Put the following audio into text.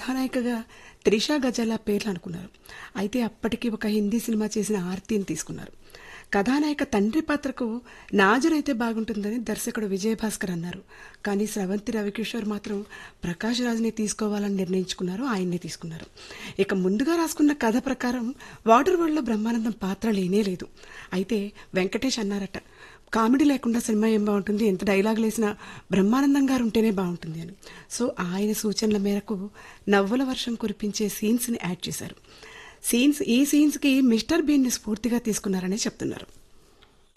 కథానాయికగా త్రిషా గజాల పేర్లు అనుకున్నారు అయితే అప్పటికి ఒక హిందీ సినిమా చేసిన ఆర్తిని తీసుకున్నారు కథానాయక తండ్రి పాత్రకు నాజరైతే బాగుంటుందని దర్శకుడు విజయభాస్కర్ అన్నారు కానీ స్రవంతి రవికిషోర్ మాత్రం ప్రకాష్ రాజ్ని తీసుకోవాలని నిర్ణయించుకున్నారు ఆయన్నే తీసుకున్నారు ఇక ముందుగా రాసుకున్న కథ ప్రకారం వాటర్ వరల్డ్లో బ్రహ్మానందం పాత్ర లేనే లేదు అయితే వెంకటేష్ అన్నారట కామెడీ లేకుండా సినిమా ఏం బాగుంటుంది ఎంత డైలాగులు వేసినా బ్రహ్మానందం గారు ఉంటేనే బాగుంటుంది అని సో ఆయన సూచనల మేరకు నవ్వుల వర్షం కురిపించే సీన్స్ని యాడ్ చేశారు సీన్స్ ఈ సీన్స్కి మిస్టర్ బీన్ని స్ఫూర్తిగా తీసుకున్నారని చెప్తున్నారు